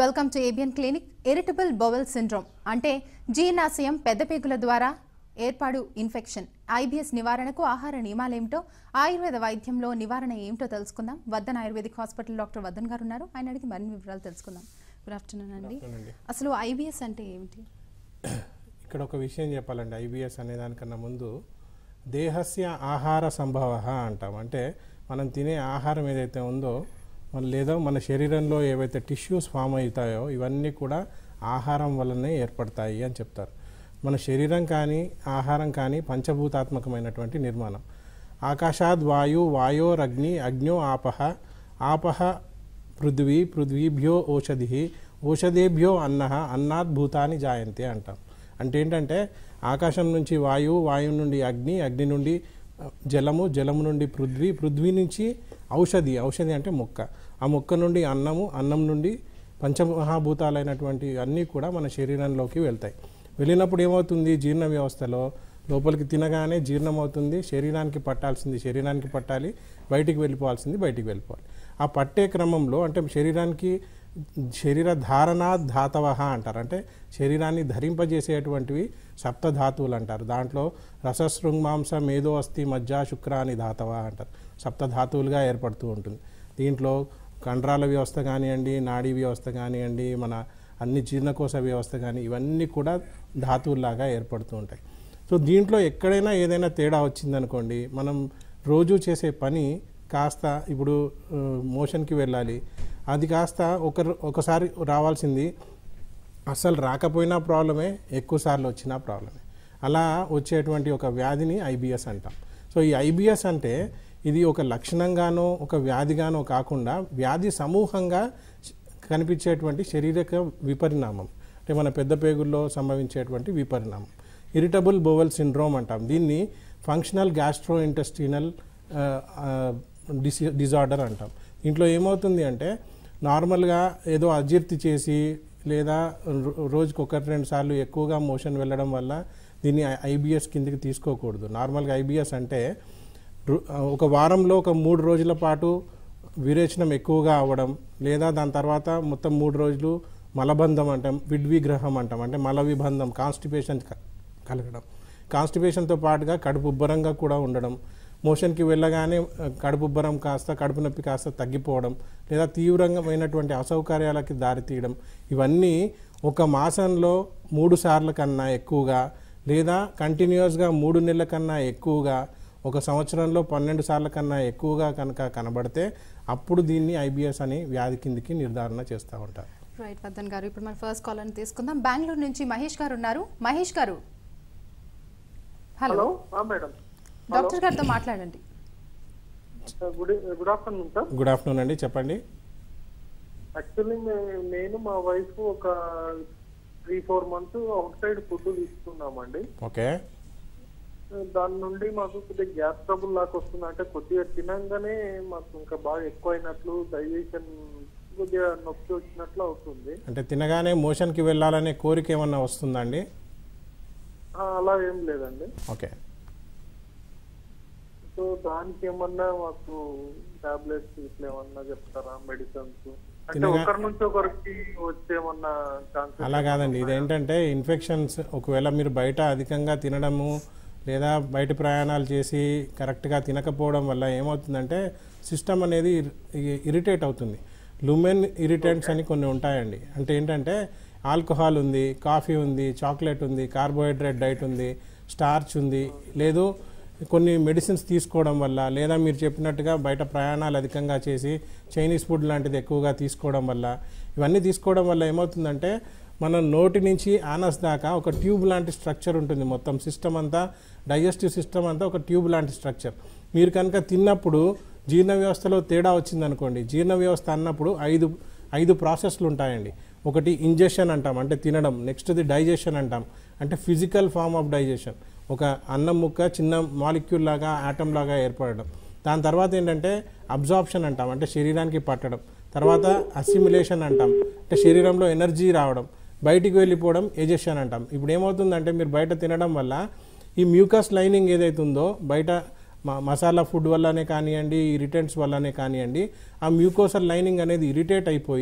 Welcome to ఏబియన్ clinic irritable bowel syndrome అంటే జీర్ణాశయం పెద్దపేగుల ద్వారా ఏర్పాటు ఇన్ఫెక్షన్ ఐబిఎస్ నివారణకు ఆహార నియమాలేమిటో ఆయుర్వేద వైద్యంలో నివారణ ఏమిటో తెలుసుకుందాం వద్దన్ ఆయుర్వేదిక్ హాస్పిటల్ డాక్టర్ వద్దన్ గారు ఉన్నారు ఆయన అడిగి మరిన్ని వివరాలు తెలుసుకుందాం గుడ్ ఆఫ్టర్నూన్ అండి అవునండి. అసలు ఐబిఎస్ అంటే ఏమిటి ఇక్కడ ఒక విషయం చెప్పాలండి ఐబిఎస్ అనే దానికన్నా ముందు దేహస్య ఆహార సంభవ అంటాం అంటే మనం తినే ఆహారం ఏదైతే ఉందో మన లేదా మన శరీరంలో ఏవైతే టిష్యూస్ ఫామ్ అవుతాయో ఇవన్నీ కూడా ఆహారం వల్లనే ఏర్పడతాయి అని చెప్తారు మన శరీరం కానీ ఆహారం కానీ పంచభూతాత్మకమైనటువంటి నిర్మాణం ఆకాశాద్ వాయు వాయోరగ్ని అగ్నో ఆపహ ఆపహ పృథ్వీ పృథ్వీభ్యో ఓషధి ఓషధేభ్యో అన్న అన్నాద్ భూతాన్ని జాయంతే అంటాం అంటే ఏంటంటే ఆకాశం నుంచి వాయువు వాయువు నుండి అగ్ని అగ్ని నుండి ఆ, జలము జలము నుండి పృథ్వీ పృథ్వీ నుంచి ఔషధి ఔషధి అంటే మొక్క ఆ మొక్క నుండి అన్నము అన్నం నుండి పంచమహాభూతాలైనటువంటి అన్నీ కూడా మన శరీరంలోకి వెళ్తాయి వెళ్ళినప్పుడు ఏమవుతుంది జీర్ణ వ్యవస్థలో లోపలికి తినగానే జీర్ణం అవుతుంది శరీరానికి పట్టాల్సింది శరీరానికి పట్టాలి బయటికి వెళ్ళిపోవాల్సింది బయటికి వెళ్ళిపోవాలి ఆ పట్టే క్రమంలో అంటే శరీరానికి శరీర ధారణా ధాతవ అంటారు అంటే శరీరాన్ని ధరింపజేసేటువంటివి సప్త ధాతువులు అంటారు దాంట్లో రసశృంమాంస మేధో అస్థి మజ్జ శుక్ర అని ధాతవ అంటారు సప్త ధాతువులుగా ఏర్పడుతూ ఉంటుంది దీంట్లో కండరాల వ్యవస్థ కానివ్వండి నాడీ వ్యవస్థ కానివ్వండి మన అన్ని జీర్ణకోశ వ్యవస్థ కానీ ఇవన్నీ కూడా ధాతువుల్లాగా ఏర్పడుతూ ఉంటాయి సో దీంట్లో ఎక్కడైనా ఏదైనా తేడా వచ్చిందనుకోండి మనం రోజు చేసే పని కాస్త ఇప్పుడు ఆ, మోషన్కి వెళ్ళాలి అది కాస్త ఒక ఒకసారి రావాల్సింది అస్సలు రాకపోయినా ప్రాబ్లమే ఎక్కువసార్లు వచ్చినా ప్రాబ్లమే అలా వచ్చేటువంటి ఒక వ్యాధిని ఐబిఎస్ అంటాం సో ఈ ఐబిఎస్ అంటే ఇది ఒక లక్షణంగానో ఒక వ్యాధిగానో కాకుండా వ్యాధి సమూహంగా కనిపించేటువంటి శారీరక విపరిణామం అంటే మన పెద్ద పేగుల్లో సంభవించేటువంటి విపరిణామం ఇరిటబుల్ బోవెల్ సిండ్రోమ్ అంటాం దీన్ని ఫంక్షనల్ గ్యాస్ట్రో ఇంటెస్టినల్ డిసి డిజార్డర్ అంటాం దీంట్లో ఏమవుతుంది అంటే నార్మల్గా ఏదో అజీర్తి చేసి లేదా రో- రోజుకి ఒకటి రెండు సార్లు ఎక్కువగా మోషన్ వెళ్ళడం వల్ల దీన్ని ఐబిఎస్ కిందికి తీసుకోకూడదు నార్మల్గా ఐబిఎస్ అంటే రు- ఒక వారంలో ఒక మూడు రోజుల పాటు విరేచనం ఎక్కువగా అవ్వడం లేదా దాని తర్వాత మొత్తం మూడు రోజులు మలబంధం అంటాం విడ్విగ్రహం అంటాం అంటే మల విబంధం కాన్స్టిపేషన్ క- కలగడం కాన్స్టిపేషన్తో పాటుగా కడుపు ఉబ్బరంగా కూడా ఉండడం మోషన్కి వెళ్ళగానే ఆ, కడుపు ఉబ్బరం కాస్త కడుపు నొప్పి కాస్త తగ్గిపోవడం లేదా తీవ్రమైనటువంటి అసౌకర్యాలకి దారితీయడం ఇవన్నీ ఒక మాసంలో మూడు సార్ల కన్నా ఎక్కువగా లేదా కంటిన్యూస్గా మూడు నెలల కన్నా ఎక్కువగా ఒక సంవత్సరంలో పన్నెండు సార్ల కన్నా ఎక్కువగా కనుక కనబడితే అప్పుడు దీన్ని ఐబిఎస్ అని వ్యాధి కిందికి నిర్ధారణ చేస్తూ ఉంటారు రైట్ వద్దన్ గారు ఇప్పుడు మన ఫస్ట్ కాల్ అని తీసుకుందాం బెంగళూరు నుంచి మహేష్ గారు ఉన్నారు మహేష్ గారు హలో హలో ఆ, మేడం డాక్టర్ గారితో మాట్లాడండి good good afternoon sir good afternoon అండి చెప్పండి యాక్చువల్లీ నేను మా వైఫ్ ఒక three four months outside food తీసుకున్నామండి ఓకే దాని నుండి మాకు కొద్దిగా గ్యాస్ ట్రబుల్ లాగా వస్తుంది అంటే కొద్దిగా తినంగానే మాకు ఇంకా బాగా ఎక్కువ అయినట్లు డైజెషన్ కొద్దిగా నొప్పి వచ్చినట్లు అవుతుంది అంటే తినగానే మోషన్కి వెళ్ళాలనే కోరిక ఏమన్నా వస్తుందండి ఆ, అలా ఏం లేదండి ఓకే సో దానికి ఏమన్నా మాకు టాబ్లెట్స్ ఇట్లా ఏమన్నా చెప్తారా మెడిసిన్స్ అంటే తినగా- ఒకరి నుంచి ఒకరికి వచ్చేమన్నా ఛాన్సెస్ అలా కాదండి ఇదేంటంటే ఇన్ఫెక్షన్స్ ఒకవేళ మీరు బయట అధికంగా తినడము లేదా బయట ప్రయాణాలు చేసి కరెక్ట్గా తినకపోవడం వల్ల ఏమవుతుందంటే సిస్టమ్ అనేది ఇ- ఇరిటేట్ అవుతుంది లుమెన్ ఇరిటెంట్స్ అని కొన్ని ఉంటాయండి అంటే ఏంటంటే ఆల్కహాల్ ఉంది కాఫీ ఉంది చాక్లెట్ ఉంది కార్బోహైడ్రేట్ డైట్ ఉంది స్టార్చ్ ఉంది లేదు కొన్ని మెడిసిన్స్ తీసుకోవడం వల్ల లేదా మీరు చెప్పినట్టుగా బయట ప్రయాణాలు అధికంగా చేసి చైనీస్ ఫుడ్ లాంటిది ఎక్కువగా తీసుకోవడం వల్ల ఇవన్నీ తీసుకోవడం వల్ల ఏమవుతుందంటే మన నోటి నుంచి ఆనస్ దాకా ఒక ట్యూబ్ లాంటి స్ట్రక్చర్ ఉంటుంది మొత్తం సిస్టమ్ అంతా డైజెస్టివ్ సిస్టమ్ అంతా ఒక ట్యూబ్ లాంటి స్ట్రక్చర్ మీరు కనుక తిన్నప్పుడు జీర్ణ వ్యవస్థలో తేడా వచ్చిందనుకోండి జీర్ణ వ్యవస్థ అన్నప్పుడు ఐదు ఐదు ప్రాసెస్లు ఉంటాయండి ఒకటి ఇంజెషన్ అంటాం అంటే తినడం నెక్స్ట్ది డైజెషన్ అంటాం అంటే ఫిజికల్ ఫార్మ్ ఆఫ్ డైజెషన్ ఒక అన్నం ముక్క చిన్న మాలిక్యూల్ లాగా ఆటం లాగా ఏర్పడడం దాని తర్వాత ఏంటంటే అబ్జార్ప్షన్ అంటాం అంటే శరీరానికి పట్టడం తర్వాత అసిమిలేషన్ అంటాం అంటే శరీరంలో ఎనర్జీ రావడం బయటికి వెళ్ళిపోవడం ఎజెషన్ అంటాం ఇప్పుడు ఏమవుతుందంటే మీరు బయట తినడం వల్ల ఈ మ్యూకస్ లైనింగ్ ఏదైతే ఉందో బయట మ- మసాలా ఫుడ్ వల్లనే కానివ్వండి ఇరిటెంట్స్ వల్లనే కానివ్వండి ఆ మ్యూకోసల్ లైనింగ్ అనేది ఇరిటేట్ అయిపోయి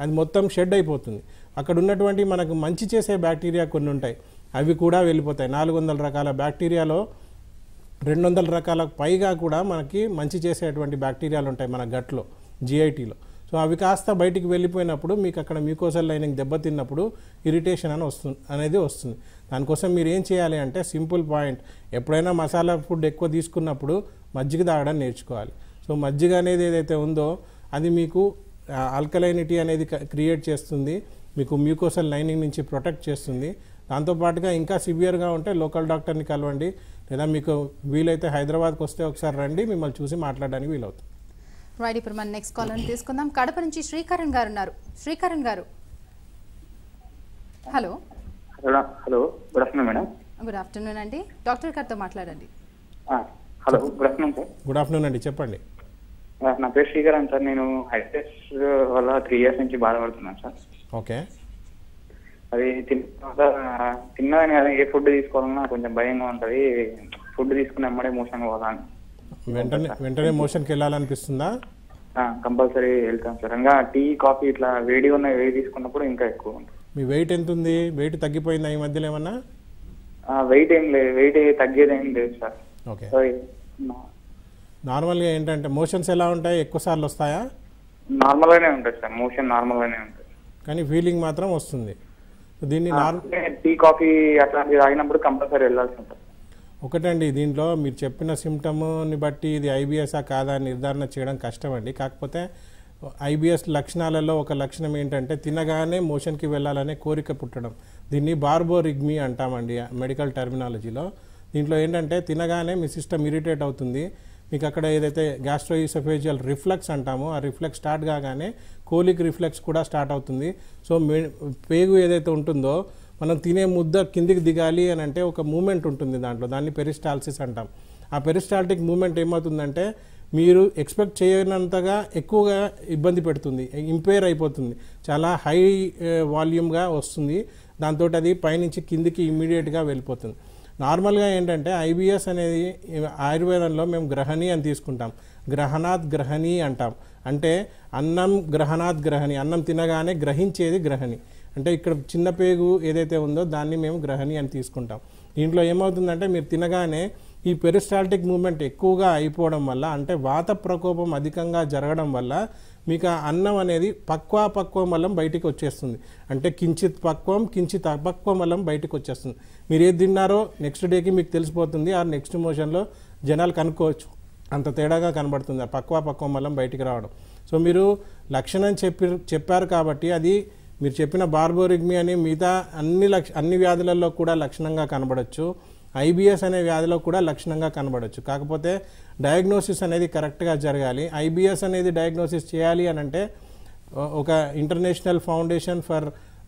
అది మొత్తం షెడ్ అయిపోతుంది అక్కడ ఉన్నటువంటి మనకు మంచి చేసే బ్యాక్టీరియా కొన్ని ఉంటాయి అవి కూడా వెళ్ళిపోతాయి నాలుగు వందల రకాల బ్యాక్టీరియాలో రెండు వందల రకాల పైగా కూడా మనకి మంచి చేసేటువంటి బ్యాక్టీరియాలు ఉంటాయి మన గట్లో జిఐటీలో సో అవి కాస్త బయటికి వెళ్ళిపోయినప్పుడు మీకు అక్కడ మ్యూకోసల్ లైనింగ్ దెబ్బతిన్నప్పుడు ఇరిటేషన్ అని వస్తుంది అనేది వస్తుంది దానికోసం మీరు ఏం చేయాలి అంటే సింపుల్ పాయింట్ ఎప్పుడైనా మసాలా ఫుడ్ ఎక్కువ తీసుకున్నప్పుడు మజ్జిగ తాగడం నేర్చుకోవాలి సో మజ్జిగ అనేది ఏదైతే ఉందో అది మీకు ఆల్కలైనిటీ అనేది క్రియేట్ చేస్తుంది మీకు మ్యూకోసల్ లైనింగ్ నుంచి ప్రొటెక్ట్ చేస్తుంది దాంతోపాటుగా ఇంకా సివియర్గా ఉంటే లోకల్ డాక్టర్ని కలవండి లేదా మీకు వీలైతే హైదరాబాద్కి వస్తే ఒకసారి రండి మిమ్మల్ని చూసి మాట్లాడడానికి వీలవుతుంది రైట్ ఇప్పుడు మన నెక్స్ట్ కాల్ తీసుకుందాం కడప నుంచి శ్రీకరణ్ గారు ఉన్నారు శ్రీకరణ్ గారు hello hello hello good afternoon madam good afternoon అండి డాక్టర్ గారితో మాట్లాడండి ఆ, hello good afternoon sir good afternoon అండి చెప్పండి ఆ, నా పేరు శ్రీకరణ్ సార్ నేను హైటెస్ వల్ల త్రీ ఇయర్స్ నుంచి బాధపడుతున్నాను సార్ ఓకే అది తిన్న తర్వాత తిన్నదని కదా ఏ ఫుడ్ తీసుకోవాలన్నా కొంచెం భయంగా ఉంటుంది ఫుడ్ తీసుకుని ఎమ్మడే మోషన్ పోవాలని వెంటనే వెంటనే మోషన్కి వెళ్ళాలనిపిస్తుందా కంపల్సరీ వెళ్తాం సార్ ఇంకా టీ కాఫీ ఇట్లా వేడి ఉన్న వేడి తీసుకున్నప్పుడు ఇంకా ఎక్కువ ఉంటుంది మీ వెయిట్ ఎంత ఉంది వెయిట్ తగ్గిపోయిందా ఈ మధ్యలో ఏమన్నా వెయిట్ ఏం లేదు వెయిట్ తగ్గేది ఏం లేదు సార్ ఓకే సో నా- నార్మల్గా ఏంటంటే మోషన్స్ ఎలా ఉంటాయి ఎక్కువ సార్లు వస్తాయా నార్మల్ గానే ఉంటుంది సార్ మోషన్ నార్మల్ గానే ఉంటుంది కానీ ఫీలింగ్ మాత్రం వస్తుంది సో దీన్ని నార్మల్ టీ కాఫీ అట్లాంటివి తాగినప్పుడు కంపల్సరీ వెళ్ళాల్సి ఉంటుంది ఒకటండి దీంట్లో మీరు చెప్పిన సిమ్టమ్ని బట్టి ఇది ఐబిఎస్ఆ కాదా అని నిర్ధారణ చేయడం కష్టం అండి కాకపోతే ఐబిఎస్ లక్షణాలలో ఒక లక్షణం ఏంటంటే తినగానే మోషన్కి వెళ్ళాలనే కోరిక పుట్టడం దీన్ని బార్బోరిగ్మీ అంటామండి మెడికల్ టర్మినాలజీలో దీంట్లో ఏంటంటే తినగానే మీ సిస్టమ్ ఇరిటేట్ అవుతుంది మీకు అక్కడ ఏదైతే గ్యాస్ట్రోఈసోఫేజియల్ రిఫ్లెక్స్ అంటామో ఆ రిఫ్లెక్స్ స్టార్ట్ కాగానే కోలిక్ రిఫ్లెక్స్ కూడా స్టార్ట్ అవుతుంది సో మే- పేగు ఏదైతే ఉంటుందో మనం తినే ముద్ద కిందికి దిగాలి అని అంటే ఒక మూమెంట్ ఉంటుంది దాంట్లో దాన్ని పెరిస్టాల్సిస్ అంటాం ఆ పెరిస్టాల్టిక్ మూమెంట్ ఏమవుతుందంటే మీరు ఎక్స్పెక్ట్ చేయనంతగా ఎక్కువగా ఇబ్బంది పెడుతుంది ఇంపేర్ అయిపోతుంది చాలా హై వాల్యూమ్గా వస్తుంది దాంతో అది పైనుంచి కిందికి ఇమ్మీడియట్గా వెళ్ళిపోతుంది నార్మల్గా ఏంటంటే ఐబిఎస్ అనేది ఆయుర్వేదంలో మేము గ్రహణి అని తీసుకుంటాం గ్రహణాత్ గ్రహణి అంటాం అంటే అన్నం గ్రహణాత్ గ్రహణి అన్నం తినగానే గ్రహించేది గ్రహణి అంటే ఇక్కడ చిన్న పేగు ఏదైతే ఉందో దాన్ని మేము గ్రహణి అని తీసుకుంటాం దీంట్లో ఏమవుతుందంటే మీరు తినగానే ఈ పెరిస్టాల్టిక్ మూమెంట్ ఎక్కువగా అయిపోవడం వల్ల అంటే వాత ప్రకోపం అధికంగా జరగడం వల్ల మీకు ఆ అన్నం అనేది పక్వా పక్వం వల్లం బయటికి వచ్చేస్తుంది అంటే కించిత్ పక్వం కించిత్ అపక్వం వల్లం బయటికి వచ్చేస్తుంది మీరు ఏది తిన్నారో నెక్స్ట్ డేకి మీకు తెలిసిపోతుంది ఆ నెక్స్ట్ మోషన్లో జనాలు కనుక్కోవచ్చు అంత తేడాగా కనబడుతుంది ఆ పక్వా పక్వం వల్లం బయటికి రావడం సో మీరు లక్షణం చెప్పి చెప్పారు కాబట్టి అది మీరు చెప్పిన బార్బోరిగ్మి అని మిగతా అన్ని లక్ష అన్ని వ్యాధులలో కూడా లక్షణంగా కనబడచ్చు ఐబిఎస్ అనే వ్యాధిలో కూడా లక్షణంగా కనబడచ్చు కాకపోతే డయాగ్నోసిస్ అనేది కరెక్ట్గా జరగాలి ఐబిఎస్ అనేది డయాగ్నోసిస్ చేయాలి అని అంటే ఒ- ఒక ఇంటర్నేషనల్ ఫౌండేషన్ ఫర్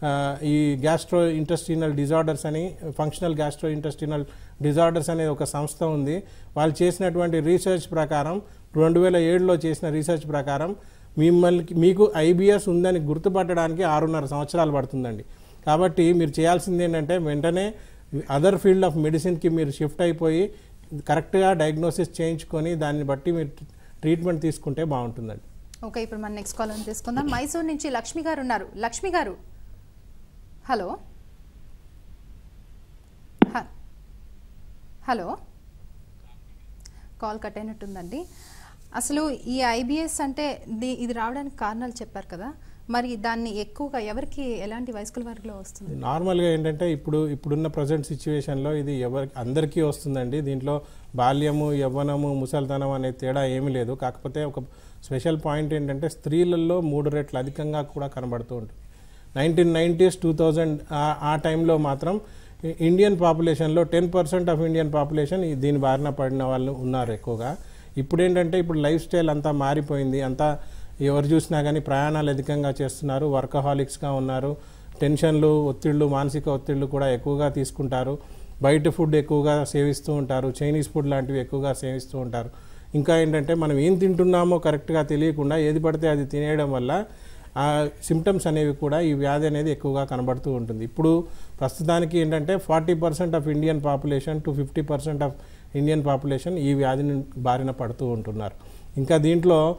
ఈ గ్యాస్ట్రో ఇంటెస్టినల్ డిజార్డర్స్ అని ఫంక్షనల్ గ్యాస్ట్రో ఇంటెస్టినల్ డిజార్డర్స్ అనే ఒక సంస్థ ఉంది వాళ్ళు చేసినటువంటి రీసెర్చ్ ప్రకారం రెండు వేల ఏడులో చేసిన రీసెర్చ్ ప్రకారం మిమ్మల్ని మీకు ఐబిఎస్ ఉందని గుర్తుపట్టడానికి ఆరున్నర సంవత్సరాలు పడుతుందండి కాబట్టి మీరు చేయాల్సింది ఏంటంటే వెంటనే అదర్ ఫీల్డ్ ఆఫ్ మెడిసిన్కి మీరు షిఫ్ట్ అయిపోయి కరెక్ట్గా డయాగ్నోసిస్ చేయించుకొని దాన్ని బట్టి మీరు ట్రీట్మెంట్ తీసుకుంటే బాగుంటుందండి ఓకే ఇప్పుడు మన నెక్స్ట్ కాల్ తీసుకుందాం మైసూర్ నుంచి లక్ష్మి గారు ఉన్నారు లక్ష్మి గారు హలో హ- హలో కాల్ కట్ అయినట్టుందండి అసలు ఈ ఐబిఎస్ అంటే ది- ఇది రావడానికి కారణాలు చెప్పారు కదా మరి దాన్ని ఎక్కువగా ఎవరికి ఎలాంటి వయస్కుల వారిలో వస్తుంది నార్మల్గా ఏంటంటే ఇప్పుడు ఇప్పుడున్న ప్రజెంట్ సిచ్యువేషన్లో ఇది ఎవరి అందరికీ వస్తుందండి దీంట్లో బాల్యము యవ్వనము ముసలితనం అనే తేడా ఏమీ లేదు కాకపోతే ఒక స్పెషల్ పాయింట్ ఏంటంటే స్త్రీలలో మూడు రెట్లు అధికంగా కూడా కనబడుతూ ఉంటుంది నైన్టీన్ నైంటీస్ టూ థౌజండ్ ఆ టైంలో మాత్రం ఇ- ఇండియన్ పాపులేషన్లో ten percent of Indian population ఈ- దీని బారిన పడిన వాళ్ళు ఉన్నారు ఎక్కువగా ఇప్పుడు ఏంటంటే ఇప్పుడు లైఫ్ స్టైల్ అంతా మారిపోయింది అంతా ఎవరు చూసినా కానీ ప్రయాణాలు అధికంగా చేస్తున్నారు వర్కహాలిక్స్గా ఉన్నారు టెన్షన్లు ఒత్తిళ్ళు మానసిక ఒత్తిళ్ళు కూడా ఎక్కువగా తీసుకుంటారు బయట ఫుడ్ ఎక్కువగా సేవిస్తూ ఉంటారు చైనీస్ ఫుడ్ లాంటివి ఎక్కువగా సేవిస్తూ ఉంటారు ఇంకా ఏంటంటే మనం ఏం తింటున్నామో కరెక్ట్గా తెలియకుండా ఏది పడితే అది తినేయడం వల్ల ఆ సిమ్టమ్స్ అనేవి కూడా ఈ వ్యాధి అనేది ఎక్కువగా కనబడుతూ ఉంటుంది ఇప్పుడు ప్రస్తుతానికి ఏంటంటే forty percent of Indian population to fifty percent of Indian population ఈ వ్యాధిని బారిన పడుతూ ఉంటున్నారు ఇంకా దీంట్లో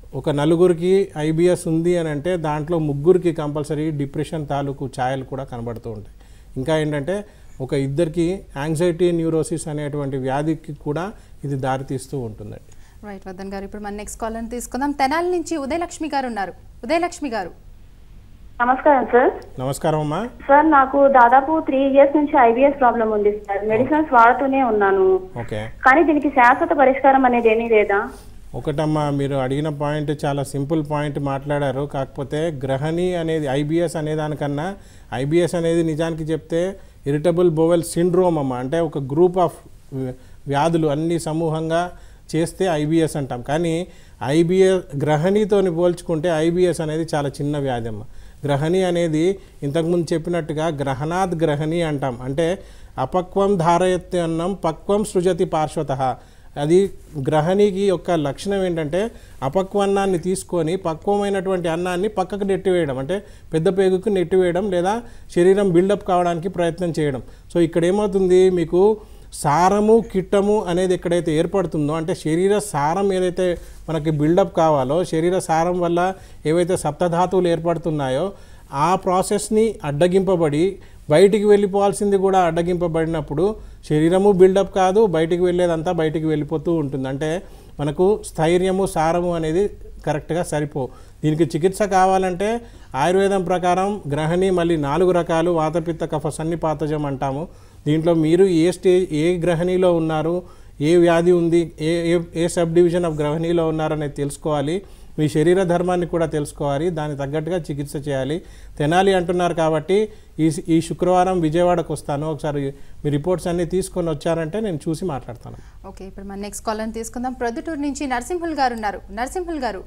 ఒక నలుగురికి ఐబిఎస్ ఉంది అని అంటే దాంట్లో ముగ్గురికి కంపల్సరీ డిప్రెషన్ తాలూకు ఛాయలు కూడా కనబడుతూ ఉంటాయి ఇంకా ఏంటంటే ఒక ఇద్దరికి యాంగ్జైటీ న్యూరోసిస్ అనేటువంటి వ్యాధికి కూడా ఇది దారితీస్తూ ఉంటుందండి రైట్ వద్దన్ గారు ఇప్పుడు మన నెక్స్ట్ కాలర్ తీసుకుందాం తెనాలి నుంచి ఉదయలక్ష్మి గారు ఉన్నారు ఉదయలక్ష్మి గారు నమస్కారం సార్ నమస్కారం అమ్మా సార్ నాకు దాదాపు త్రీ ఇయర్స్ నుంచి ఐబిఎస్ ప్రాబ్లం ఉంది సార్ మెడిసిన్స్ వాడుతూనే ఉన్నాను ఓకే కానీ దీనికి శాశ్వత పరిష్కారం అనేది ఏమీ లేదా ఒకటమ్మా మీరు అడిగిన పాయింట్ చాలా సింపుల్ పాయింట్ మాట్లాడారు కాకపోతే గ్రహణి అనేది ఐబిఎస్ అనే దానికన్నా ఐబిఎస్ అనేది నిజానికి చెప్తే ఇరిటబుల్ బోవెల్ సిండ్రోమ్ అమ్మ అంటే ఒక గ్రూప్ ఆఫ్ వ్యాధులు అన్ని సమూహంగా చేస్తే ఐబిఎస్ అంటాం కానీ ఐబిఎస్ గ్రహణితోని పోల్చుకుంటే ఐబిఎస్ అనేది చాలా చిన్న వ్యాధి అమ్మ గ్రహణి అనేది ఇంతకుముందు చెప్పినట్టుగా గ్రహణాద్ గ్రహణి అంటాం అంటే అపక్వం ధారయత్తి అన్నం పక్వం సృజతి పార్శ్వత అది గ్రహణికి యొక్క లక్షణం ఏంటంటే అపక్వన్నాన్ని తీసుకొని పక్వమైనటువంటి అన్నాన్ని పక్కకు నెట్టివేయడం అంటే పెద్ద పేగుకు నెట్టివేయడం లేదా శరీరం బిల్డప్ కావడానికి ప్రయత్నం చేయడం సో ఇక్కడ ఏమవుతుంది మీకు సారము కిట్టము అనేది ఎక్కడైతే ఏర్పడుతుందో అంటే శరీర సారం ఏదైతే మనకి బిల్డప్ కావాలో శరీర సారం వల్ల ఏవైతే సప్తధాతువులు ఏర్పడుతున్నాయో ఆ ప్రాసెస్ని అడ్డగింపబడి బయటికి వెళ్ళిపోవాల్సింది కూడా అడ్డగింపబడినప్పుడు శరీరము బిల్డప్ కాదు బయటికి వెళ్ళేదంతా బయటికి వెళ్ళిపోతూ ఉంటుంది అంటే మనకు స్థైర్యము సారము అనేది కరెక్ట్గా సరిపో దీనికి చికిత్స కావాలంటే ఆయుర్వేదం ప్రకారం గ్రహణి మళ్ళీ నాలుగు రకాలు వాతపిత్త కఫ సన్నిపాతజం అంటాము దీంట్లో మీరు ఏ స్టేజ్ ఏ గ్రహణిలో ఉన్నారు ఏ వ్యాధి ఉంది ఏ ఏ ఏ సబ్ డివిజన్ ఆఫ్ గ్రహణిలో ఉన్నారనేది తెలుసుకోవాలి మీ శరీర ధర్మాన్ని కూడా తెలుసుకోవాలి దానికి తగ్గట్టుగా చికిత్స చేయాలి తెనాలి అంటున్నారు కాబట్టి ఈ ఈ శుక్రవారం విజయవాడకు వస్తాను ఒకసారి మీ రిపోర్ట్స్ అన్నీ తీసుకొని వచ్చారంటే నేను చూసి మాట్లాడతాను ఓకే ఇప్పుడు మన నెక్స్ట్ కాలర్ తీసుకుందాం ప్రొద్దుటూరు నుంచి నరసింహుల్ గారు ఉన్నారు నరసింహుల్ గారు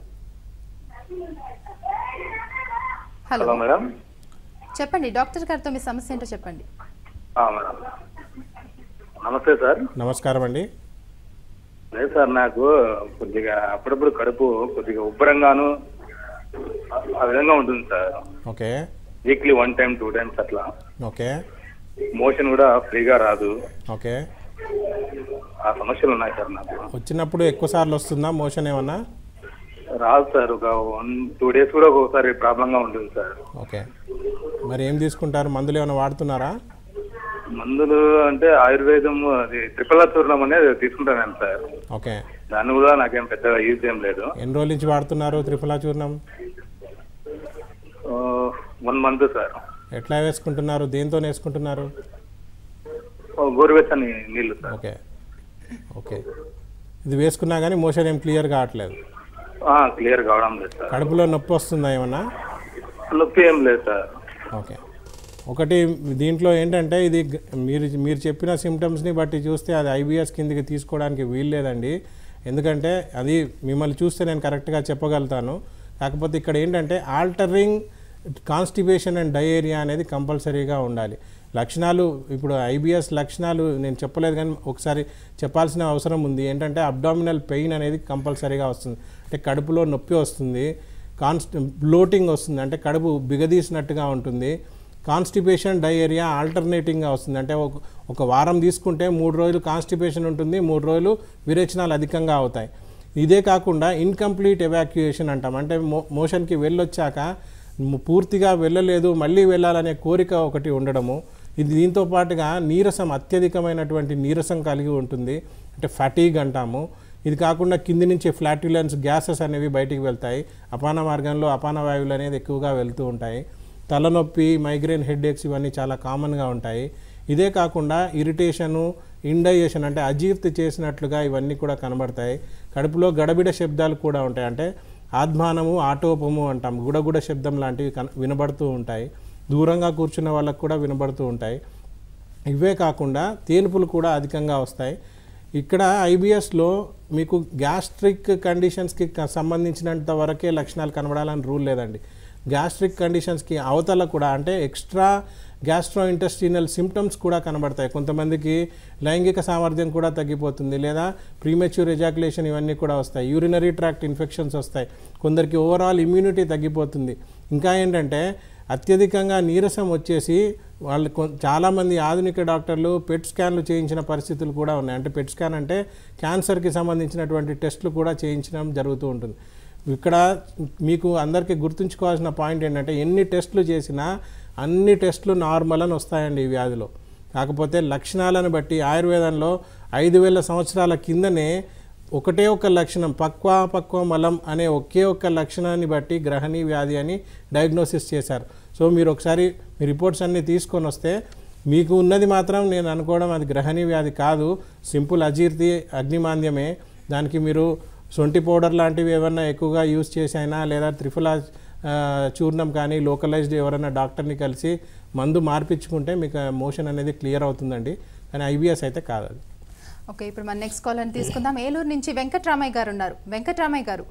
హలో హలో మేడం చెప్పండి డాక్టర్ గారితో మీ సమస్య ఏంటో చెప్పండి ఆ, మేడం నమస్తే సార్ నమస్కారం అండి లేదు సార్ నాకు కొద్దిగా అప్పుడప్పుడు కడుపు కొద్దిగా ఉబ్బరంగాను ఆ- ఆ విధంగా ఉంటుంది sir okay weekly one time two times అట్లా ఓకే మోషన్ కూడా ఫ్రీగా రాదు ఓకే ఆ సమస్యలు ఉన్నాయి సార్ నాకు వచ్చినప్పుడు ఎక్కువ సార్లు వస్తుందా మోషన్ ఏమన్నా రాదు సార్ ఒక వన్ టూ డేస్ కూడా ఒక్కొక్కసారి ప్రాబ్లంగా ఉంటుంది సార్ ఓకే మరి ఏం తీసుకుంటారు మందులు ఏమైనా వాడుతున్నారా మందులు అంటే ఆయుర్వేదం అది త్రిపల చూర్ణం అనేది తీసుకుంటాను సార్ ఓకే దాన్ని కూడా నాకేం పెద్దగా యూజ్ ఏం లేదు ఎన్ని రోజుల నుంచి వాడుతున్నారు త్రిఫలా చూర్ణం వన్ మంత్ సార్ ఎట్లా వేసుకుంటున్నారు దేంతో వేసుకుంటున్నారు ఓ, గోరువెచ్చని నీళ్లు సార్ ఓకే ఓకే ఇది వేసుకున్నా కానీ మోషన్ ఏం క్లియర్ కావట్లేదు క్లియర్ కావడం లేదు సార్ కడుపులో నొప్పి వస్తుందా ఏమన్నా నొప్పి ఏం లేదు సార్ ఓకే ఒకటి దీంట్లో ఏంటంటే ఇది గ- మీరు మీరు చెప్పిన సిమ్టమ్స్ని బట్టి చూస్తే అది ఐబిఎస్ కిందకి తీసుకోవడానికి వీల్లేదండి ఎందుకంటే అది మిమ్మల్ని చూస్తే నేను కరెక్ట్గా చెప్పగలుగుతాను కాకపోతే ఇక్కడ ఏంటంటే ఆల్టరింగ్ కాన్స్టిపేషన్ అండ్ డయేరియా అనేది కంపల్సరీగా ఉండాలి లక్షణాలు ఇప్పుడు ఐబిఎస్ లక్షణాలు నేను చెప్పలేదు కానీ ఒకసారి చెప్పాల్సిన అవసరం ఉంది ఏంటంటే అబ్డామినల్ పెయిన్ అనేది కంపల్సరీగా వస్తుంది అంటే కడుపులో నొప్పి వస్తుంది కాన్స్ట్ బ్లోటింగ్ వస్తుంది అంటే కడుపు బిగదీసినట్టుగా ఉంటుంది కాన్స్టిపేషన్ డయేరియా ఆల్టర్నేటింగ్గా వస్తుంది అంటే ఒక ఒక వారం తీసుకుంటే మూడు రోజులు కాన్స్టిపేషన్ ఉంటుంది మూడు రోజులు విరేచనాలు అధికంగా అవుతాయి ఇదే కాకుండా ఇన్కంప్లీట్ ఎవాక్యుయేషన్ అంటాం అంటే మో మోషన్కి వెళ్ళొచ్చాక ము- పూర్తిగా వెళ్ళలేదు మళ్ళీ వెళ్ళాలనే కోరిక ఒకటి ఉండడము ఇది దీంతో పాటుగా నీరసం అత్యధికమైనటువంటి నీరసం కలిగి ఉంటుంది అంటే ఫటీగ్ అంటాము ఇది కాకుండా కింది నుంచి ఫ్లాట్యులెన్స్ గ్యాసెస్ అనేవి బయటికి వెళ్తాయి అపాన మార్గంలో అపాన వాయువులు అనేది ఎక్కువగా వెళ్తూ ఉంటాయి తలనొప్పి మైగ్రేన్ హెడ్ఏక్స్ ఇవన్నీ చాలా కామన్గా ఉంటాయి ఇదే కాకుండా ఇరిటేషను ఇండైజేషన్ అంటే అజీర్తి చేసినట్లుగా ఇవన్నీ కూడా కనబడతాయి కడుపులో గడబిడ శబ్దాలు కూడా ఉంటాయి అంటే ఆధ్మానము ఆటోపము అంటాం గుడగుడ శబ్దం లాంటివి కన వినబడుతూ ఉంటాయి దూరంగా కూర్చున్న వాళ్ళకు కూడా వినబడుతూ ఉంటాయి ఇవే కాకుండా తేనుపులు కూడా అధికంగా వస్తాయి ఇక్కడ ఐబిఎస్లో మీకు గ్యాస్ట్రిక్ కండిషన్స్కి క- సంబంధించినంత వరకే లక్షణాలు కనబడాలని రూల్ లేదండి గ్యాస్ట్రిక్ కండిషన్స్కి అవతల కూడా అంటే ఎక్స్ట్రా గ్యాస్ట్రో ఇంటెస్టినల్ సిమ్టమ్స్ కూడా కనబడతాయి కొంతమందికి లైంగిక సామర్థ్యం కూడా తగ్గిపోతుంది లేదా ప్రీమెచ్యూర్ ఎజాకులేషన్ ఇవన్నీ కూడా వస్తాయి యూరినరీ ట్రాక్ట్ ఇన్ఫెక్షన్స్ వస్తాయి కొందరికి ఓవరాల్ ఇమ్యూనిటీ తగ్గిపోతుంది ఇంకా ఏంటంటే అత్యధికంగా నీరసం వచ్చేసి వాళ్ళు కొ- చాలామంది ఆధునిక డాక్టర్లు పెట్ స్కాన్లు చేయించిన పరిస్థితులు కూడా ఉన్నాయి అంటే పెట్ స్కాన్ అంటే క్యాన్సర్కి సంబంధించినటువంటి టెస్టులు కూడా చేయించడం జరుగుతూ ఉంటుంది ఇక్కడ మీకు అందరికీ గుర్తుంచుకోవాల్సిన పాయింట్ ఏంటంటే ఎన్ని టెస్టులు చేసినా అన్ని టెస్టులు నార్మల్ అని వస్తాయండి ఈ వ్యాధిలో కాకపోతే లక్షణాలను బట్టి ఆయుర్వేదంలో ఐదు వేల సంవత్సరాల కిందనే ఒకటే ఒక లక్షణం పక్వా పక్వ మలం అనే ఒకే ఒక్క లక్షణాన్ని బట్టి గ్రహణి వ్యాధి అని డయాగ్నోసిస్ చేశారు సో మీరు ఒకసారి మీ రిపోర్ట్స్ అన్నీ తీసుకొని వస్తే మీకు ఉన్నది మాత్రం నేను అనుకోవడం అది గ్రహణి వ్యాధి కాదు సింపుల్ అజీర్తి అగ్నిమాంద్యమే దానికి మీరు సొంటి పౌడర్ లాంటివి ఏమన్నా ఎక్కువగా యూజ్ చేసైనా లేదా త్రిఫలా ఆ, చూర్ణం కానీ లోకలైజ్డ్ ఎవరైనా డాక్టర్ని కలిసి మందు మార్పించుకుంటే మీకు మోషన్ అనేది క్లియర్ అవుతుందండి కానీ ఐబిఎస్ అయితే కాదు అది ఓకే ఇప్పుడు మన నెక్స్ట్ కాల్ అని తీసుకుందాం ఏలూరు నుంచి వెంకట్రామయ్య గారు ఉన్నారు వెంకట్రామయ్య గారు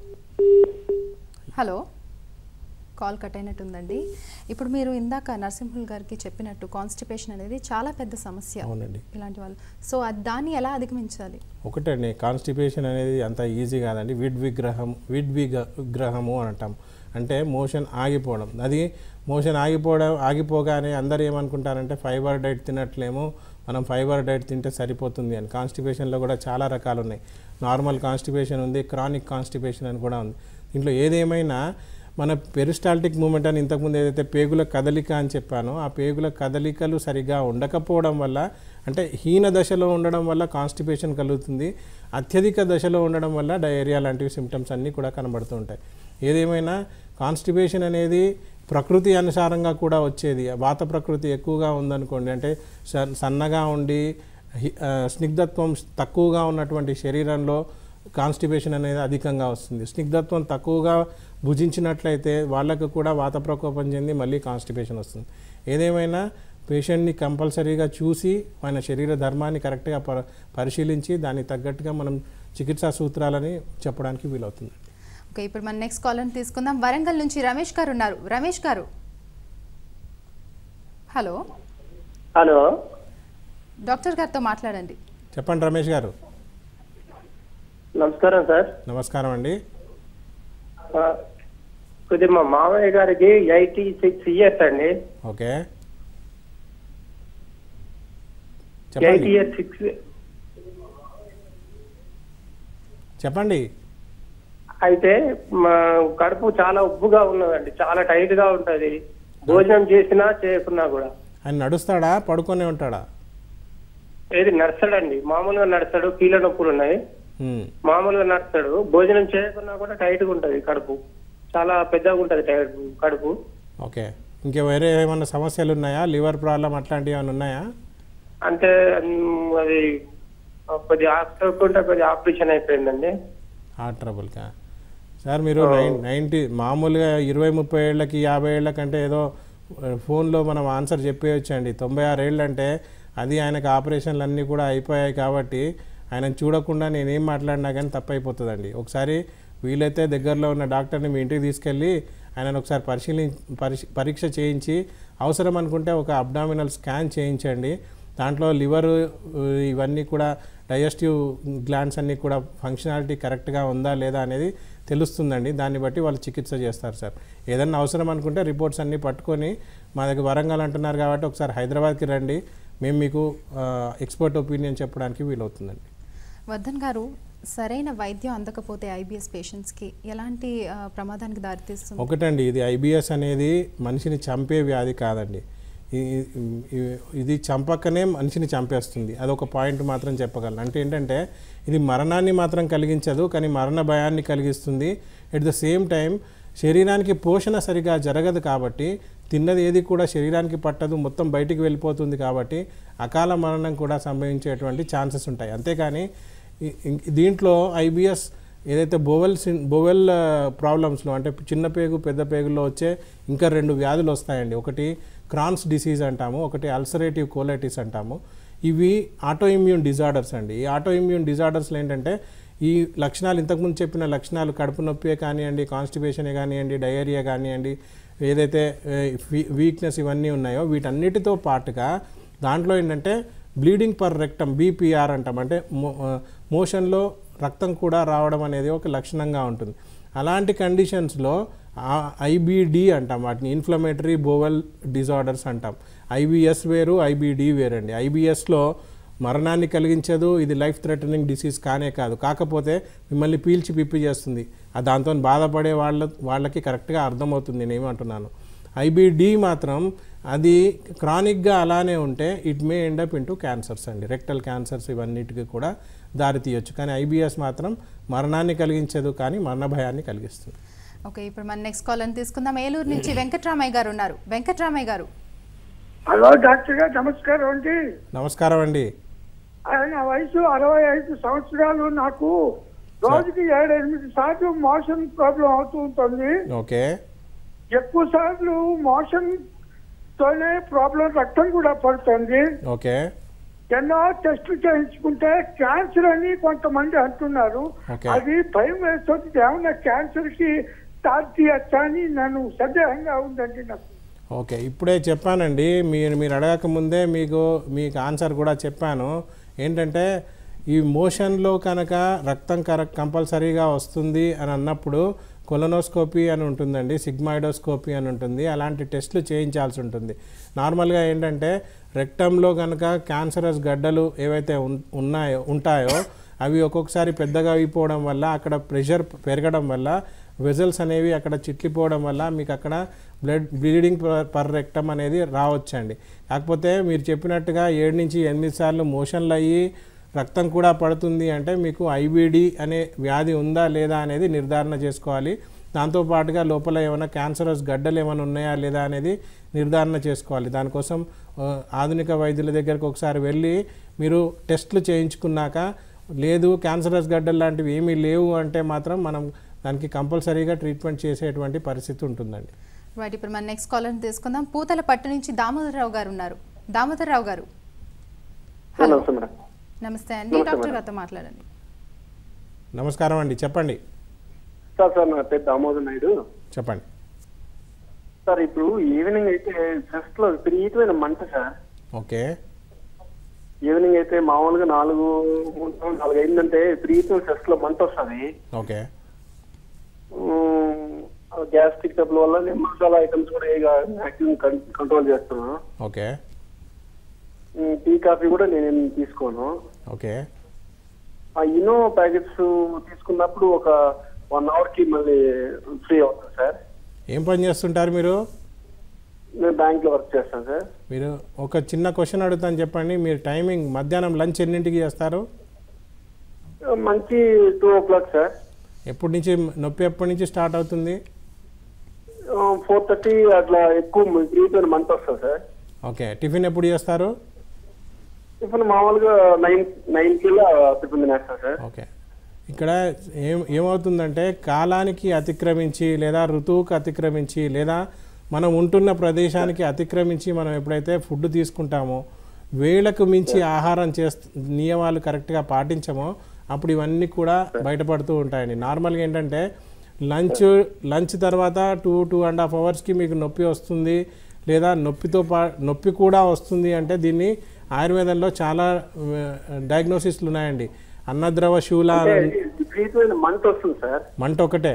హలో కాల్ కట్ అయినట్టుందండి ఇప్పుడు మీరు ఇందాక నరసింహుల్ గారికి చెప్పినట్టు కాన్స్టిపేషన్ అనేది చాలా పెద్ద సమస్య అవునండి ఇలాంటి వాళ్ళు సో అది దాన్ని ఎలా అధిగమించాలి ఒకటండి కాన్స్టిపేషన్ అనేది అంత ఈజీ కాదండి విడ్ విగ్రహం విడ్ విగ్రహము అని అంటాం అంటే మోషన్ ఆగిపోవడం అది మోషన్ ఆగిపోవడం ఆగిపోగానే అందరు ఏమనుకుంటారంటే ఫైబర్ డైట్ తినట్లేమో మనం ఫైబర్ డైట్ తింటే సరిపోతుంది అని కాన్స్టిపేషన్లో కూడా చాలా రకాలు ఉన్నాయి నార్మల్ కాన్స్టిపేషన్ ఉంది క్రానిక్ కాన్స్టిపేషన్ అని కూడా ఉంది దీంట్లో ఏదేమైనా మన పెరిస్టాల్టిక్ మూమెంట్ అని ఇంతకుముందు ఏదైతే పేగుల కదలిక అని చెప్పానో ఆ పేగుల కదలికలు సరిగా ఉండకపోవడం వల్ల అంటే హీన దశలో ఉండడం వల్ల కాన్స్టిపేషన్ కలుగుతుంది అత్యధిక దశలో ఉండడం వల్ల డయేరియా లాంటివి సిమ్టమ్స్ అన్నీ కూడా కనబడుతూ ఉంటాయి ఏదేమైనా కాన్స్టిపేషన్ అనేది ప్రకృతి అనుసారంగా కూడా వచ్చేది వాత ప్రకృతి ఎక్కువగా ఉందనుకోండి అంటే సన్- సన్నగా ఉండి హి- ఆ, స్నిగ్ధత్వం తక్కువగా ఉన్నటువంటి శరీరంలో కాన్స్టిపేషన్ అనేది అధికంగా వస్తుంది స్నిగ్ధత్వం తక్కువగా భుజించినట్లయితే వాళ్ళకు కూడా వాత ప్రకోపం చెంది మళ్ళీ కాన్స్టిపేషన్ వస్తుంది ఏదేమైనా పేషెంట్ని కంపల్సరీగా చూసి ఆయన శరీర ధర్మాన్ని కరెక్ట్గా ప పరిశీలించి దానికి తగ్గట్టుగా మనం చికిత్సా సూత్రాలని చెప్పడానికి వీలవుతుంది ఓకే ఇప్పుడు మన నెక్స్ట్ కాల్ అని తీసుకుందాం వరంగల్ నుంచి రమేష్ గారు ఉన్నారు రమేష్ గారు హలో హలో డాక్టర్ గారితో మాట్లాడండి చెప్పండి రమేష్ గారు నమస్కారం సార్ నమస్కారం అండి ఆ, కొద్దిగా మా మామయ్య గారికి ఎయిటీ సిక్స్ ఇయర్స్ అండి ఓకే ఎయిటీ చెప్పండి ఇయర్స్ సిక్స్ చెప్పండి అయితే మా కడుపు చాలా ఉబ్బుగా ఉన్నదండి చాలా టైట్ గా ఉంటది భోజనం చేసినా చేయకున్నా కూడా ఆయన నడుస్తాడా పడుకొనే ఉంటాడా ఏది నడుస్తాడండి మామూలుగా నడుస్తాడు కీళ్ళ నొప్పులు ఉన్నాయి ఉమ్. మామూలుగా నడుస్తాడు భోజనం చేయకున్నా కూడా టైట్ గా ఉంటది కడుపు చాలా పెద్దగా ఉంటది టైట్ కడుపు ఓకే ఇంకా వేరే ఏమైనా సమస్యలు ఉన్నాయా లివర్ ప్రాబ్లం అట్లాంటివి ఏమైనా ఉన్నాయా అంటే ఉమ్, అది కొద్దిగా ఆపుకుంటే కొద్దిగా ఆపరేషన్ అయిపోయిందండి హార్ట్ ట్రబుల్కా సార్ మీరు నైన్ నైంటీ మామూలుగా ఇరవై ముప్పై ఏళ్ళకి యాభై ఏళ్ళకంటే ఏదో ఆ, ఫోన్లో మనం ఆన్సర్ చెప్పేయచ్చండి తొంభై ఆరు ఏళ్ళు అంటే అది ఆయనకు ఆపరేషన్లు అన్నీ కూడా అయిపోయాయి కాబట్టి ఆయన చూడకుండా నేనేం మాట్లాడినా కానీ తప్పైపోతుందండి ఒకసారి వీలైతే దగ్గరలో ఉన్న డాక్టర్ని మీ ఇంటికి తీసుకెళ్ళి ఆయనను ఒకసారి పరిశీలి పరిశీ పరీక్ష చేయించి అవసరం అనుకుంటే ఒక అబ్డామినల్ స్కాన్ చేయించండి దాంట్లో లివర్ ఇవన్నీ కూడా డైజెస్టివ్ గ్లాండ్స్ అన్నీ కూడా ఫంక్షనాలిటీ కరెక్ట్గా ఉందా లేదా అనేది తెలుస్తుందండి దాన్ని బట్టి వాళ్ళు చికిత్స చేస్తారు సార్ ఏదన్నా అవసరం అనుకుంటే రిపోర్ట్స్ అన్నీ పట్టుకొని మా దగ్గర వరంగల్ అంటున్నారు కాబట్టి ఒకసారి హైదరాబాద్కి రండి మేము మీకు ఎక్స్పర్ట్ ఒపీనియన్ చెప్పడానికి వీలవుతుందండి వర్ధన్ గారు సరైన వైద్యం అందకపోతే ఐబిఎస్ పేషెంట్స్కి ఎలాంటి ఆ, ప్రమాదానికి దారితీస్తుంది ఒకటండి ఇది ఐబిఎస్ అనేది మనిషిని చంపే వ్యాధి కాదండి ఈ- ఈ- ఇది చంపకనే మనిషిని చంపేస్తుంది అదొక పాయింట్ మాత్రం చెప్పగలను అంటే ఏంటంటే ఇది మరణాన్ని మాత్రం కలిగించదు కానీ మరణ భయాన్ని కలిగిస్తుంది ఎట్ ద సేమ్ టైం శరీరానికి పోషణ సరిగా జరగదు కాబట్టి తిన్నది ఏది కూడా శరీరానికి పట్టదు మొత్తం బయటికి వెళ్ళిపోతుంది కాబట్టి అకాల మరణం కూడా సంభవించేటువంటి ఛాన్సెస్ ఉంటాయి అంతేకాని ఈ- ఇం- దీంట్లో ఐబిఎస్ ఏదైతే బోవెల్ సిన్ బోవెల్ ప్రాబ్లమ్స్లో అంటే చిన్న పేగు పెద్ద పేగుల్లో వచ్చే ఇంకా రెండు వ్యాధులు వస్తాయండి ఒకటి క్రాన్స్ డిసీజ్ అంటాము ఒకటి అల్సరేటివ్ కోలైటిస్ అంటాము ఇవి ఆటో ఇమ్యూన్ డిజార్డర్స్ అండి ఈ ఆటో ఇమ్యూన్ డిజార్డర్స్లో ఏంటంటే ఈ లక్షణాలు ఇంతకుముందు చెప్పిన లక్షణాలు కడుపు నొప్పే కానివ్వండి కాన్స్టిపేషనే కానివ్వండి డయేరియా కానివ్వండి ఏదైతే వీక్నెస్ ఇవన్నీ ఉన్నాయో వీటన్నిటితో పాటుగా దాంట్లో ఏంటంటే బ్లీడింగ్ పర్ రెక్టమ్ బీపీఆర్ అంటాం అంటే మో- ఆ, మోషన్లో రక్తం కూడా రావడం అనేది ఒక లక్షణంగా ఉంటుంది అలాంటి కండిషన్స్లో ఐబిడి అంటాం వాటిని ఇన్ఫ్లమేటరీ బోవెల్ డిజార్డర్స్ అంటాం ఐబిఎస్ వేరు ఐబిడి వేరండి ఐబిఎస్లో మరణాన్ని కలిగించదు ఇది లైఫ్ థ్రెటనింగ్ డిసీజ్ కానే కాదు కాకపోతే మిమ్మల్ని పీల్చి పిప్పి చేస్తుంది ఆ దాంతో బాధపడే వాళ్ళ వాళ్ళకి కరెక్ట్గా అర్థమవుతుంది నేను ఏమంటున్నాను ఐబిడి మాత్రం అది క్రానిక్గా అలానే ఉంటే it may end up into cancers అండి రెక్టల్ క్యాన్సర్స్ ఇవన్నిటికీ కూడా దారి తీయొచ్చు కానీ ఐబిఎస్ మాత్రం మరణాన్ని కలిగించదు కానీ మరణ భయాన్ని కలిగిస్తుంది ఓకే ఇప్పుడు మన నెక్స్ట్ కాల్ అని తీసుకుందాం ఏలూరు నుంచి వెంకట్రామయ్య గారు ఉన్నారు వెంకట్రామయ్య గారు హలో డాక్టర్ గారు నమస్కారం అండి నమస్కారం అండి ఆయన వయసు అరవై ఐదు సంవత్సరాలు నాకు రోజుకి ఏడు ఎనిమిది సార్లు మోషన్ ప్రాబ్లం అవుతూ ఉంటుంది ఓకే ఎక్కువ సార్లు మోషన్ తోనే ప్రాబ్లం రక్తం కూడా పడుతుంది ఓకే ఎన్నో టెస్టులు చేయించుకుంటే క్యాన్సర్ అని కొంతమంది అంటున్నారు Okay. అది భయం వేస్తుంది ఏమన్నా క్యాన్సర్ కి స్టార్ట్ చేయొచ్చా అని నన్ను సందేహంగా ఉందండి నాకు ఓకే ఇప్పుడే చెప్పానండి మీరు మీరు అడగక ముందే మీకు మీకు ఆన్సర్ కూడా చెప్పాను ఏంటంటే ఈ మోషన్లో కనుక రక్తం కర కంపల్సరీగా వస్తుంది అని అన్నప్పుడు కొలనోస్కోపీ అని ఉంటుందండి సిగ్మాయిడోస్కోపీ అని ఉంటుంది అలాంటి టెస్టులు చేయించాల్సి ఉంటుంది నార్మల్గా ఏంటంటే రెక్టంలో కనుక క్యాన్సరస్ గడ్డలు ఏవైతే ఉన్- ఉన్నాయో ఉంటాయో అవి ఒక్కొక్కసారి పెద్దగా అయిపోవడం వల్ల అక్కడ ప్రెషర్ పెరగడం వల్ల వెజల్స్ అనేవి అక్కడ చిట్లిపోవడం వల్ల మీకు అక్కడ బ్లడ్ బ్లీడింగ్ పర్ రెక్టమ్ అనేది రావచ్చండి కాకపోతే మీరు చెప్పినట్టుగా ఏడు నుంచి ఎనిమిది సార్లు మోషన్లు అయ్యి రక్తం కూడా పడుతుంది అంటే మీకు ఐబిడి అనే వ్యాధి ఉందా లేదా అనేది నిర్ధారణ చేసుకోవాలి దాంతోపాటుగా లోపల ఏమైనా క్యాన్సరస్ గడ్డలు ఏమైనా ఉన్నాయా లేదా అనేది నిర్ధారణ చేసుకోవాలి దానికోసం ఆ, ఆధునిక వైద్యుల దగ్గరకు ఒకసారి వెళ్ళి మీరు టెస్టులు చేయించుకున్నాక లేదు క్యాన్సరస్ గడ్డలు లాంటివి ఏమీ లేవు అంటే మాత్రం మనం దానికి కంపల్సరీగా ట్రీట్మెంట్ చేసేటువంటి పరిస్థితి ఉంటుందండి రైట్ ఇప్పుడు మన నెక్స్ట్ కాల్ అని తీసుకుందాం పూతల పట్టు నుంచి దామోదరరావు గారు ఉన్నారు దామోదరరావు గారు హలో నమస్తే మేడం నమస్తే అండి డాక్టర్ గారితో మాట్లాడండి నమస్కారం అండి చెప్పండి సార్ సార్ నా పేరు దామోదర్ నాయుడు చెప్పండి సార్ ఇప్పుడు ఈవినింగ్ అయితే చెస్ట్ లో విపరీతమైన మంట సార్ ఓకే ఈవినింగ్ అయితే మామూలుగా నాలుగు నాలుగు అయిందంటే విపరీతమైన చెస్ట్ లో మంట వస్తుంది ఓకే గ్యాస్ట్రిక్ ట్రబుల్ వల్ల నేను మసాలా ఐటమ్స్ కూడా ఇక మ్యాక్సిమం కంట్రోల్ చేస్తున్నాను ఓకే ఉమ్, టీ కాఫీ కూడా నేను తీసుకోను ఓకే ఆ ఇనో ప్యాకెట్స్ తీసుకున్నప్పుడు ఒక వన్ అవర్ కి మళ్ళీ ఫ్రీ అవుతుంది సార్ ఏం పని చేస్తుంటారు మీరు నేను బ్యాంక్ లో వర్క్ చేస్తాను సార్ మీరు ఒక చిన్న క్వశ్చన్ అడుగుతాను చెప్పండి మీరు టైమింగ్ మధ్యాహ్నం లంచ్ ఎన్నింటికి చేస్తారు మంచి టూ ఓ క్లాక్ సార్ ఎప్పటి నుంచి నొప్పి ఎప్పటి నుంచి స్టార్ట్ అవుతుంది ఫోర్ థర్టీ అట్లా ఎక్కువ విపరీతమైన మంత్ వస్తుంది సార్ ఓకే టిఫిన్ ఎప్పుడు చేస్తారు టిఫిన్ మామూలుగా నైన్ నైన్ కిలో టిఫిన్ తినేస్తాను సార్ ఓకే ఇక్కడ ఏం ఏమవుతుందంటే కాలానికి అతిక్రమించి లేదా ఋతువుకు అతిక్రమించి లేదా మనం ఉంటున్న ప్రదేశానికి అతిక్రమించి మనం ఎప్పుడైతే ఫుడ్ తీసుకుంటామో వేళకు మించి ఆహారం చేస్తూ నియమాలు కరెక్ట్గా పాటించమో అప్పుడు ఇవన్నీ కూడా బయటపడుతూ ఉంటాయండి నార్మల్గా ఏంటంటే లంచ్ లంచ్ తర్వాత టూ టూ అండ్ హాఫ్ అవర్స్కి మీకు నొప్పి వస్తుంది లేదా నొప్పితో పా నొప్పి కూడా వస్తుంది అంటే దీన్ని ఆయుర్వేదంలో చాలా డయాగ్నోసిస్లు ఉన్నాయండి అన్నద్రవ శూల అంటే విపరీతమైన మంత్ వస్తుంది సార్ మంట ఒకటే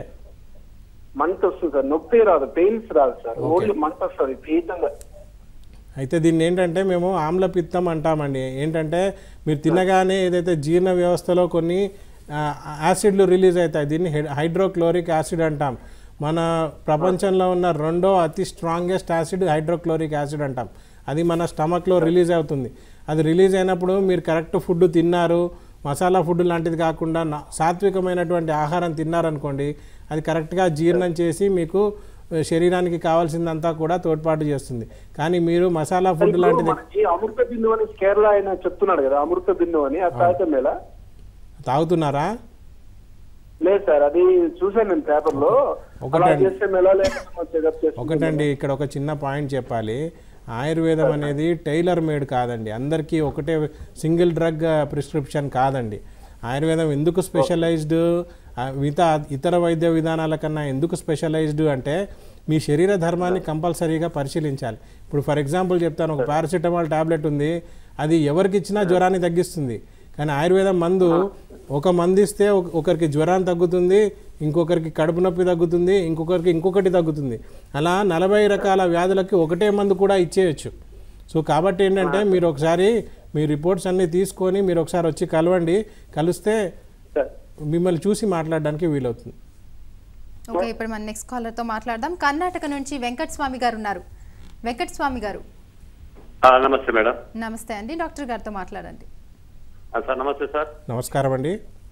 మంత్ వస్తుంది సార్ నొప్పి రాదు పెయిన్స్ రాదు సార్ Okay. ఓన్లీ మంత్ వస్తుంది విపరీతంగా అయితే దీన్ని ఏంటంటే మేము ఆమ్లపిత్తం అంటామండి ఏంటంటే మీరు తినగానే ఏదైతే జీర్ణ వ్యవస్థలో కొన్ని ఆ, యాసిడ్లు రిలీజ్ అవుతాయి దీన్ని హెడ్- హైడ్రోక్లోరిక్ యాసిడ్ అంటాం మన ప్రపంచంలో ఉన్న రెండో అతి స్ట్రాంగెస్ట్ యాసిడ్ హైడ్రోక్లోరిక్ యాసిడ్ అంటాం అది మన స్టమక్లో రిలీజ్ అవుతుంది అది రిలీజ్ అయినప్పుడు మీరు కరెక్ట్ ఫుడ్ తిన్నారు మసాలా ఫుడ్ లాంటిది కాకుండా నా- సాత్వికమైనటువంటి ఆహారం తిన్నారనుకోండి అది కరెక్ట్గా జీర్ణం చేసి మీకు ఆ, శరీరానికి కావాల్సిందంతా కూడా తోడ్పాటు చేస్తుంది కానీ మీరు మసాలా ఫుడ్ ఇప్పుడు లాంటిది మనకి అమృత బిందు అని కేరళ ఆయన చెప్తున్నాడు కదా అమృత బిందు అని అది తాగితే మేలా తాగుతున్నారా లేదు సార్ అది చూసాను నేను పేపర్ లో అలా ఒకటండి. చేస్తే మేలా లేకపోతే చెకప్ చేస్తే ఒకటండి ఇక్కడ ఒక చిన్న పాయింట్ చెప్పాలి ఆయుర్వేదం అనేది టైలర్ మేడ్ కాదండి అందరికీ ఒకటే సింగిల్ డ్రగ్ ప్రిస్క్రిప్షన్ కాదండి ఆయుర్వేదం ఎందుకు స్పెషలైజ్డ్ ఆ, మిగతా ఇతర వైద్య విధానాల కన్నా ఎందుకు స్పెషలైజ్డ్ అంటే మీ శరీర ధర్మాన్ని కంపల్సరీగా పరిశీలించాలి ఇప్పుడు ఫర్ ఎగ్జాంపుల్ చెప్తాను ఒక పారాసిటమాల్ టాబ్లెట్ ఉంది అది ఎవరికి ఇచ్చినా జ్వరాన్ని తగ్గిస్తుంది కానీ ఆయుర్వేదం మందు ఒక మందు ఇస్తే ఒక- ఒకరికి జ్వరాన్ని తగ్గుతుంది ఇంకొకరికి కడుపు నొప్పి తగ్గుతుంది ఇంకొకరికి ఇంకొకటి తగ్గుతుంది అలా నలభై రకాల వ్యాధులకి ఒకటే మందు కూడా ఇచ్చేయచ్చు సో కాబట్టి ఏంటంటే మీరు ఒకసారి మీ రిపోర్ట్స్ అన్నీ తీసుకొని మీరు ఒకసారి వచ్చి కలవండి కలిస్తే మిమ్మల్ని చూసి మాట్లాడడానికి వీలవుతుంది ఓకే ఇప్పుడు మన నెక్స్ట్ కాలర్తో మాట్లాడదాం కర్ణాటక నుంచి వెంకట స్వామి గారు ఉన్నారు వెంకట స్వామి గారు ఆ, నమస్తే మేడం నమస్తే అండి డాక్టర్ గారితో మాట్లాడండి ఆ, సార్ నమస్తే సార్ నమస్కారం అండి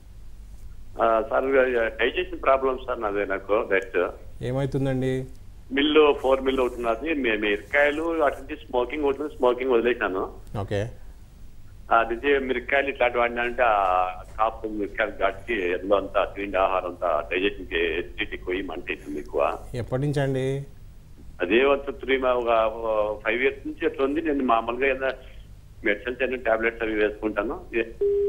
ఆ, సార్ డైజెషన్ ప్రాబ్లమ్ సార్ నాది నాకు దట్ ఏమవుతుందండి మిల్లు ఫోర్ మిల్లు అవుతున్నది మి- మిరకాయలు అటు నుంచి స్మోకింగ్ అవుతుంది స్మోకింగ్ వదిలేసాను ఓకే అది మిరకాయలు ఇట్లాంటి వాడినా అంటే ఆ కాపు మిరకాయలు ఘాటికి ఎందులో అంతా తిండి ఆహారం అంతా డైజెషన్ కి ఎసిడిటీ పోయి మంట అవుతుంది ఎక్కువ ఎప్పటి నుంచి అండి అదే ఒక త్రీ ఒక ఫైవ్ ఇయర్స్ నుంచి అట్లా ఉంది నేను మామూలుగా ఏదైనా మెడిసిన్స్ అయినా టాబ్లెట్స్ అవి వేసుకుంటాను ఏ-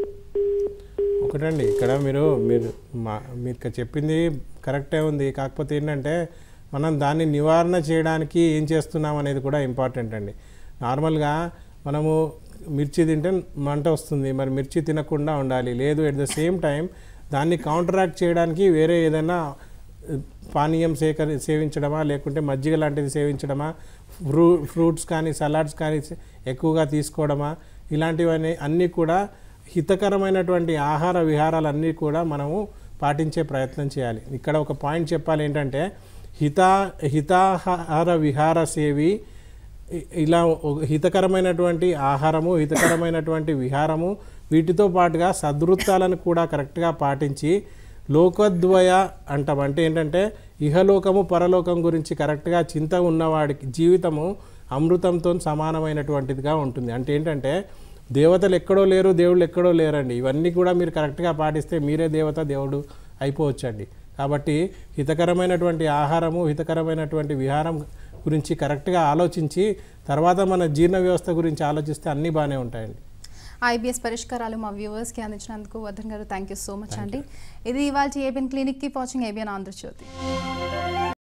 ఒకటండి ఇక్కడ మీరు మీరు మా మీరు ఇక్కడ చెప్పింది కరెక్టే ఉంది కాకపోతే ఏంటంటే మనం దాన్ని నివారణ చేయడానికి ఏం చేస్తున్నాం అనేది కూడా ఇంపార్టెంట్ అండి నార్మల్గా మనము మిర్చి తింటే మంట వస్తుంది మరి మిర్చి తినకుండా ఉండాలి లేదు ఎట్ ద సేమ్ టైం దాన్ని కౌంటరాక్ట్ చేయడానికి వేరే ఏదైనా ఆ, పానీయం సేకరి సేవించడమా లేకుంటే మజ్జిగ లాంటిది సేవించడమా ఫ్రూ ఫ్రూట్స్ కానీ సలాడ్స్ కానీ ఎక్కువగా తీసుకోవడమా ఇలాంటివన్నీ అన్నీ కూడా హితకరమైనటువంటి ఆహార విహారాలన్నీ కూడా మనము పాటించే ప్రయత్నం చేయాలి ఇక్కడ ఒక పాయింట్ చెప్పాలి ఏంటంటే హితా హితాహార విహార సేవి ఇ- ఇలా ఒక హితకరమైనటువంటి ఆహారము హితకరమైనటువంటి విహారము వీటితో పాటుగా సదృత్తాలను కూడా కరెక్ట్గా పాటించి లోకద్వయ అంటాం అంటే ఏంటంటే ఇహలోకము పరలోకం గురించి కరెక్ట్గా చింత ఉన్నవాడికి జీవితము అమృతంతో సమానమైనటువంటిదిగా ఉంటుంది అంటే ఏంటంటే దేవతలు ఎక్కడో లేరు దేవుళ్ళు ఎక్కడో లేరండి ఇవన్నీ కూడా మీరు కరెక్ట్గా పాటిస్తే మీరే దేవత దేవుడు అయిపోవచ్చండి కాబట్టి హితకరమైనటువంటి ఆహారము హితకరమైనటువంటి విహారం గురించి కరెక్ట్గా ఆలోచించి తర్వాత మన జీర్ణ వ్యవస్థ గురించి ఆలోచిస్తే అన్నీ బాగానే ఉంటాయండి ఐబీఎస్ పరిష్కారాలు మా వ్యూవర్స్కి అందించినందుకు వర్ధన్ గారు థ్యాంక్ యూ సో మచ్ అండి ఇది ఇవాళ ఏబిఎన్ క్లినిక్కి వాచింగ్ ఏబిఎన్ ఆంధ్రజ్యోతి